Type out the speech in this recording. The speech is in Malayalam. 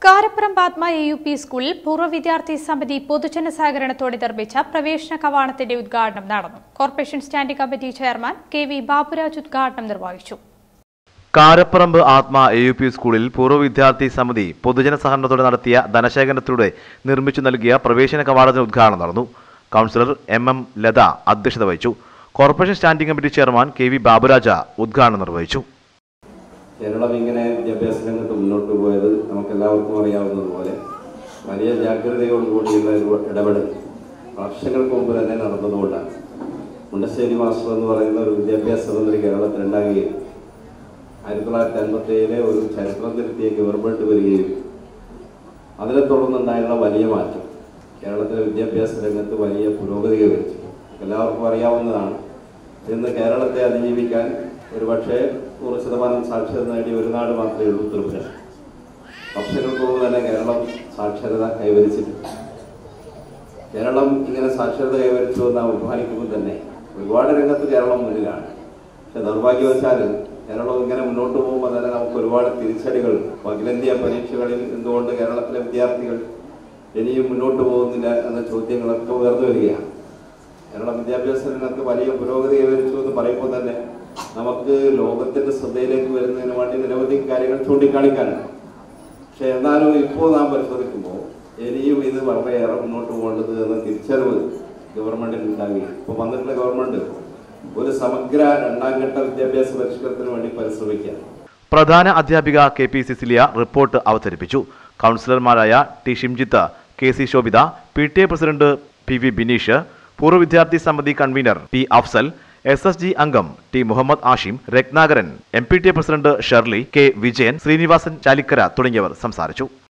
കാരപ്പുറം പാത്മ എ യു പി സ്കൂളിൽ പൂർവ്വ വിദ്യാർത്ഥി സമിതി പൊതുജന സഹകരണത്തോടെ നിർമ്മിച്ച പ്രവേശന കവാടത്തിന്റെ ഉദ്ഘാടനം നടന്നു corporation standing committee chairman K V Baburaj ഉദ്ഘാടനം നിർവഹിച്ചു കാരപ്പറമ്പ് ആത്മ എ യു പി സ്കൂളിൽ പൂർവ്വ വിദ്യാർത്ഥി സമിതി പൊതുജന സഹകരണത്തോടെ നടത്തിയ ധനശേഖരണത്തിലൂടെ നിർമ്മിച്ചു നൽകിയ പ്രവേശന കവാടത്തിന് ഉദ്ഘാടനം നടന്നു കൗൺസിലർ എം എം ലത അധ്യക്ഷത വഹിച്ചു corporation standing committee chairman K V Baburaj ഉദ്ഘാടനം നിർവഹിച്ചു കേരളം ഇങ്ങനെ വിദ്യാഭ്യാസ രംഗത്ത് മുന്നോട്ട് പോയത് നമുക്കെല്ലാവർക്കും അറിയാവുന്നതുപോലെ വലിയ ജാഗ്രതയോടുകൂടിയുള്ള ഒരു ഇടപെടൽ വർഷങ്ങൾക്ക് മുമ്പ് തന്നെ നടന്നതുകൊണ്ടാണ് മുണ്ടശ്ശേരി മാസ്റ്റർ എന്ന് പറയുന്ന ഒരു വിദ്യാഭ്യാസ മന്ത്രി കേരളത്തിലുണ്ടാകുകയും ആയിരത്തി തൊള്ളായിരത്തി അൻപത്തി ഏഴിലെ ഒരു ചരിത്രം തിരുത്തിയ ഗവൺമെൻറ് വരികയും അതിനെ തുടർന്നുണ്ടായുള്ള വലിയ മാറ്റം കേരളത്തിലെ വിദ്യാഭ്യാസ രംഗത്ത് വലിയ പുരോഗതി കൈവരിച്ചു എല്ലാവർക്കും അറിയാവുന്നതാണ് ഇന്ന് കേരളത്തെ അതിജീവിക്കാൻ ഒരുപക്ഷെ നൂറ് ശതമാനം സാക്ഷരത നേടിയ ഒരു നാട് മാത്രമേ ഉള്ളൂ ത്രിപുര വർഷങ്ങൾക്ക് മുമ്പ് തന്നെ കേരളം സാക്ഷരത കൈവരിച്ചിട്ടുണ്ട് കേരളം ഇങ്ങനെ സാക്ഷരത കൈവരിച്ചു എന്ന് അഭിമാനിക്കുമ്പോൾ തന്നെ ഒരുപാട് രംഗത്ത് കേരളം മുന്നിലാണ് പക്ഷെ ദൗർഭാഗ്യവശാൽ കേരളം ഇങ്ങനെ മുന്നോട്ട് പോകുമ്പോൾ തന്നെ നമുക്ക് ഒരുപാട് തിരിച്ചടികൾ അഖിലേന്ത്യാ പരീക്ഷകളിൽ എന്തുകൊണ്ട് കേരളത്തിലെ വിദ്യാർത്ഥികൾ ഇനിയും മുന്നോട്ട് പോകുന്നില്ല എന്ന ചോദ്യങ്ങളൊക്കെ ഉയർന്നു വരികയാണ് കേരളം വിദ്യാഭ്യാസ രംഗത്ത് വലിയ പുരോഗതി കൈവരിച്ചു എന്ന് പറയുമ്പോൾ തന്നെ നമുക്ക് ലോകത്തിന്റെ ശ്രദ്ധയിലേക്ക് വരുന്നതിന് വേണ്ടി നിരവധി കാര്യങ്ങൾ ചൂണ്ടിക്കാണിക്കാനുണ്ട് പക്ഷെ എന്നാലും ഇപ്പോൾ നാം പരിശോധിക്കുമ്പോൾ ഇനിയും ഇത് വളരെയേറെ മുന്നോട്ട് പോകേണ്ടത് എന്ന തിരിച്ചറിവ് ഗവൺമെന്റിൽ ഉണ്ടാവുകയും ഇപ്പോൾ വന്നിട്ടുള്ള ഗവൺമെന്റ് ഒരു സമഗ്ര രണ്ടാം ഘട്ട വിദ്യാഭ്യാസ പരിഷ്കരണത്തിന് വേണ്ടി പരിശ്രമിക്കുക പ്രധാന അധ്യാപിക കെ പി സിസിലിയ റിപ്പോർട്ട് അവതരിപ്പിച്ചു കൗൺസിലർമാരായ T Shimjith K C Shobhitha P T A president P V Bineesh പൂർവ്വ വിദ്യാർത്ഥി സമിതി convener P Afsal S S G അംഗം T Muhammad Ashim Ratnakaran M P T A president Sherly K Vijayan Srinivasan Chalikkara തുടങ്ങിയവർ സംസാരിച്ചു